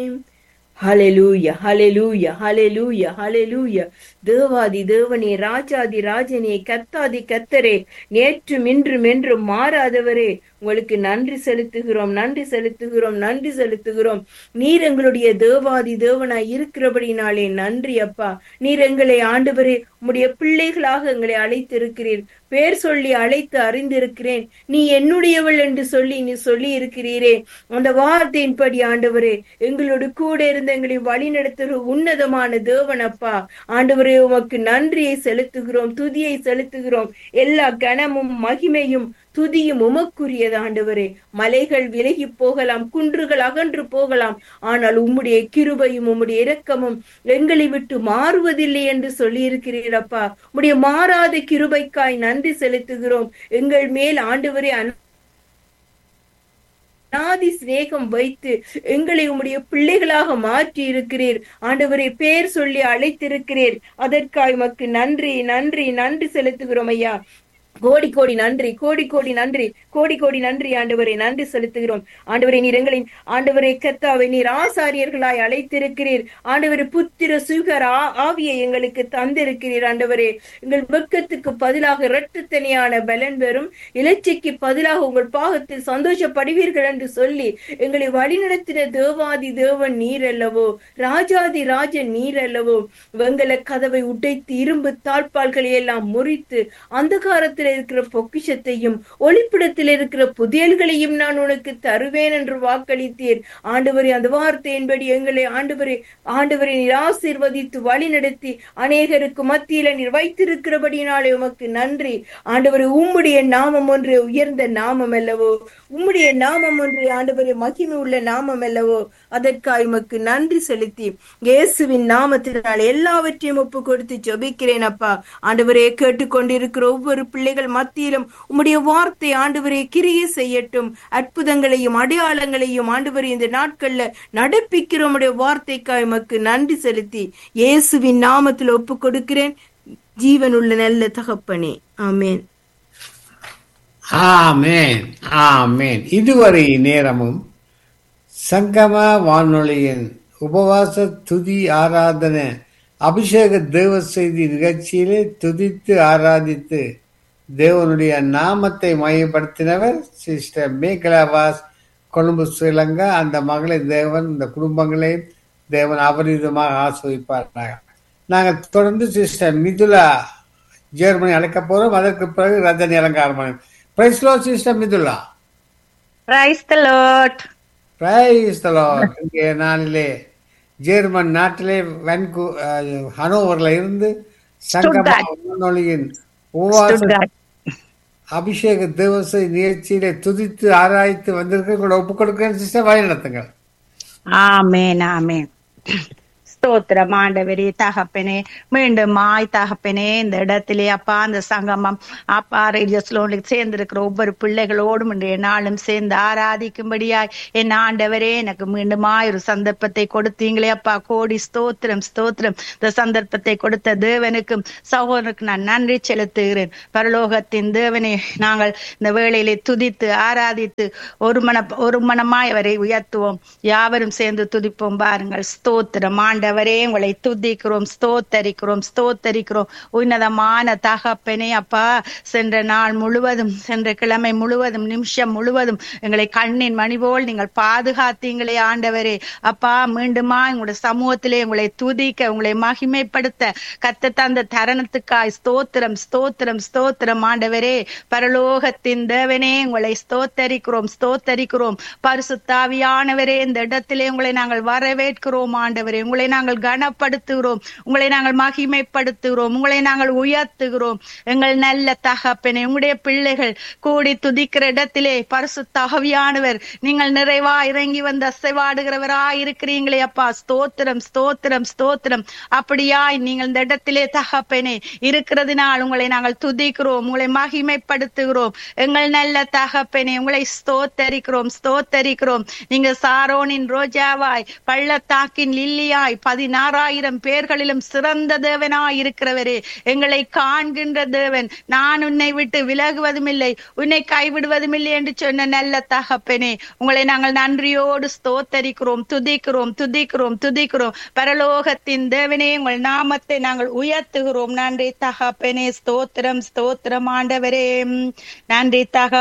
ஹalleluya ஹalleluya ஹalleluya ஹalleluya தேவாதி தேவனே ராஜாதி ராஜனே கத்தாதி கத்தரே நேற்றும் இன்றும் என்றும் மாறாதவரே உங்களுக்கு நன்றி செலுத்துகிறோம் நன்றி செலுத்துகிறோம் நன்றி செலுத்துகிறோம் நீர் எங்களுடைய தேவாதி தேவனாய் இருக்கிறபடினாலே நன்றி அப்பா நீர் எங்களை ஆண்டவரே உம்முடைய பிள்ளைகளாக எங்களை அழைத்திருக்கிறீர் பேர் சொல்லி அழைத்து அறிந்திருக்கிறேன் நீ என்னுடையவள் என்று சொல்லி நீ சொல்லி இருக்கிறீரே அந்த வார்த்தையின்படி ஆண்டவரே எங்களோடு கூட இருந்த எங்களை வழிநடத்துகிற உன்னதமான தேவன் அப்பா ஆண்டவரே உமக்கு நன்றியை செலுத்துகிறோம் துதியை செலுத்துகிறோம் எல்லா கனமும் மகிமையும் துதியும் உமக்குரியது ஆண்டவரே மலைகள் விலகி போகலாம் குன்றுகள் அகன்று போகலாம் ஆனால் உம்முடைய கிருபையும் உம்முடைய இரக்கமும் எங்களை விட்டு மாறுவதில்லை என்று சொல்லி இருக்கிறீரப்பா உம்முடைய மாறாத கிருபைக்காய் நன்றி செலுத்துகிறோம் எங்கள் மேல் ஆண்டவரே அநாதி சிநேகம் வைத்து எங்களை உம்முடைய பிள்ளைகளாக மாற்றி இருக்கிறீர் ஆண்டவரை பேர் சொல்லி அழைத்திருக்கிறீர் அதற்காய் மக்கு நன்றி நன்றி நன்றி செலுத்துகிறோம் ஐயா கோடி கோடி நன்றி கோடி கோடி நன்றி கோடி கோடி நன்றி ஆண்டவரை நன்றி செலுத்துகிறோம் ஆண்டவரை நீர் எங்களின் ஆண்டவரை கத்தாவை நீர் ஆசாரியர்களாய் அழைத்திருக்கிறீர் ஆண்டவரை புத்திர சுகர் ஆவியை எங்களுக்கு தந்திருக்கிறீர் ஆண்டவரே எங்கள் வெக்கத்துக்கு பதிலாக இரட்டத்தனியான பலன் பெறும் இலச்சைக்கு பதிலாக உங்கள் பாகத்தில் சந்தோஷப்படுவீர்கள் என்று சொல்லி எங்களை வழிநடத்தின தேவாதி தேவன் நீர் அல்லவோ ராஜாதி ராஜன் நீர் அல்லவோ வெங்கல கதவை உடைத்து இரும்பு தாழ்பால்களை எல்லாம் முறித்து அந்தகாரத்தில் இருக்கிற பொக்கிஷத்தையும் ஒளிப்பிடத்தில் இருக்கிற புதியல்களையும் நான் உனக்கு தருவேன் என்று வாக்களித்தீர் ஆண்டவரே அந்த வார்த்தையின்படி எங்களை ஆண்டவரே ஆண்டவரை நீர் ஆசீர்வதித்து வழி நடத்தி அநேகருக்கு மத்தியில நீர் வைத்திருக்கிறபடினாலே உமக்கு நன்றி ஆண்டவரே உம்முடைய நாமம் ஒன்று உயர்ந்த நாமம் அல்லவோ உம்முடைய நாமம் ஒன்று ஆண்டவரே மகிமை உள்ள நாமம் அல்லவோ அதற்காக உமக்கு நன்றி செலுத்தி இயேசுவின் நாமத்தினால் எல்லாவற்றையும் ஒப்பு கொடுத்து ஜெபிக்கிறேன் அப்பா ஆண்டவரே கேட்டுக்கொண்டிருக்கிற ஒவ்வொரு பிள்ளைகள் மத்தியிலும் உம்முடைய வார்த்தை ஆண்டவரே கிரியை செய்யட்டும் அற்புதங்களையும் அடையாளங்களையும் ஆண்டவரே இந்த நாட்கள்ல நடப்பிக்கிற உம்முடைய வார்த்தைக்காய் உமக்கு நன்றி செலுத்தி இயேசுவின் நாமத்தில் ஒப்பு கொடுக்கிறேன் ஜீவனுள்ள நல்ல தகப்பனே ஆமேன் ஆமேன் ஆமேன் இதுவரை நேரமும் சங்கம வானொலியின் உபவாச துதி ஆராதனை அபிஷேக தேவ செய்தி நிகழ்ச்சியிலே துதித்து ஆராதித்து தேவனுடைய நாமத்தை மையப்படுத்தினவர் சிஸ்டர் மேகலாவாஸ் கொழும்பு ஸ்ரீலங்கா அந்த மகளை தேவன் இந்த குடும்பங்களை தேவன் அபரிதமாக ஆஸ்வதிப்பார்கள் நாங்கள் தொடர்ந்து சிஸ்டர் மிதுலா ஜெர்மனி அழைக்க போறோம் அதற்கு பிறகு ரஜினி அலங்காரம் பிரைஸ்லோ sister Mithula praise the lord praise இங்கே நாளிலே ஜெர்மன் நாட்டிலே வென்கூ ஹனோவர்ல இருந்து சங்கம வானொலியின் உபவாச அபிஷேக தேவசை நிகழ்ச்சியிலே துதித்து ஆராய்த்து வந்திருக்க கூட ஒப்புக் கொடுக்கிறேன் சிஸ்டர் வழி நடத்துங்கள் ஆமேன் ஆமேன் ஸ்தோத்திரம் ஆண்டவரே தகப்பனே மீண்டும் மாய் தகப்பனே இந்த இடத்திலே அப்பா அந்த சங்கமம் அப்பா ரேடியோஸ்ல சேர்ந்திருக்கிற ஒவ்வொரு பிள்ளைகளோடும் இன்றைய நாளும் சேர்ந்து ஆராதிக்கும்படியாய் என் ஆண்டவரே எனக்கு மீண்டுமாய் ஒரு சந்தர்ப்பத்தை கொடுத்தீங்களே அப்பா கோடி ஸ்தோத்திரம் ஸ்தோத்திரம் இந்த சந்தர்ப்பத்தை கொடுத்த தேவனுக்கும் சகோதரனுக்கு நான் நன்றி செலுத்துகிறேன் பரலோகத்தின் தேவனை நாங்கள் இந்த வேளையிலே துதித்து ஆராதித்து ஒரு மன ஒரு மனமாய் அவரை உயர்த்துவோம் யாவரும் சேர்ந்து துதிப்போம் பாருங்கள் ஸ்தோத்திரம் ஆண்ட ஆண்டவரே உங்களை துதிக்கிறோம் ஸ்தோத்தரிக்கிறோம் ஸ்தோத்தரிக்கிறோம் உன்னதமான தகப்பனே அப்பா சென்ற நாள் முழுவதும் சென்ற கிழமை முழுவதும் நிமிஷம் முழுவதும் எங்களை கண்ணின் மணி போல் நீங்கள் பாதுகாத்தீங்களே ஆண்டவரே அப்பா மீண்டுமா உங்களுடைய சமூகத்திலே உங்களை துதிக்க உங்களை மகிமைப்படுத்த கத்த தந்த தருணத்துக்காய் ஸ்தோத்திரம் ஸ்தோத்திரம் ஸ்தோத்திரம் ஆண்டவரே பரலோகத்தின் தேவனே உங்களை ஸ்தோத்தரிக்கிறோம் ஸ்தோத்தரிக்கிறோம் பரிசுத்தாவியானவரே இந்த இடத்திலே உங்களை நாங்கள் வரவேற்கிறோம் ஆண்டவரே உங்களை நாங்கள் கனப்படுத்துகிறோம் உங்களை நாங்கள் மகிமைப்படுத்துகிறோம் உங்களை நாங்கள் உயர்த்துகிறோம் எங்கள் நல்ல தகப்பனே உங்களுடைய பிள்ளைகள் கூடி துதிக்கிற இடத்திலே பரிசுத்தாவியானவர் நீங்கள் நிறைவா இறங்கி வந்து அசைவாடுகிறவரா இருக்கிறீங்களே அப்பா ஸ்தோத்திரம் ஸ்தோத்திரம் ஸ்தோத்திரம் அப்படியாய் நீங்கள் இந்த இடத்திலே தகப்பனே இருக்கிறதுனால் உங்களை நாங்கள் துதிக்கிறோம் உங்களை மகிமைப்படுத்துகிறோம் எங்கள் நல்ல தகப்பனே உங்களை ஸ்தோத்தரிக்கிறோம் ஸ்தோத்தரிக்கிறோம் நீங்க சாரோனின் ரோஜாவாய் பள்ளத்தாக்கின் லில்லியாய் பதினாறாயிரம் பேர்களிலும் சிறந்த தேவனாய் இருக்கிறவரே எங்களை காண்கின்ற தேவன் நான் உன்னை விட்டு விலகுவதும் இல்லை உன்னை கைவிடுவதும் இல்லை என்று சொன்ன நல்ல தகப்பனே உங்களை நாங்கள் நன்றியோடு ஸ்தோத்தரிக்கிறோம் துதிக்கிறோம் துதிக்கிறோம் துதிக்கிறோம் பரலோகத்தின் தேவனே உங்கள் நாமத்தை நாங்கள் உயர்த்துகிறோம் நன்றி தகப்பனே ஸ்தோத்திரம் ஸ்தோத்திரம் ஆண்டவரே நன்றி தக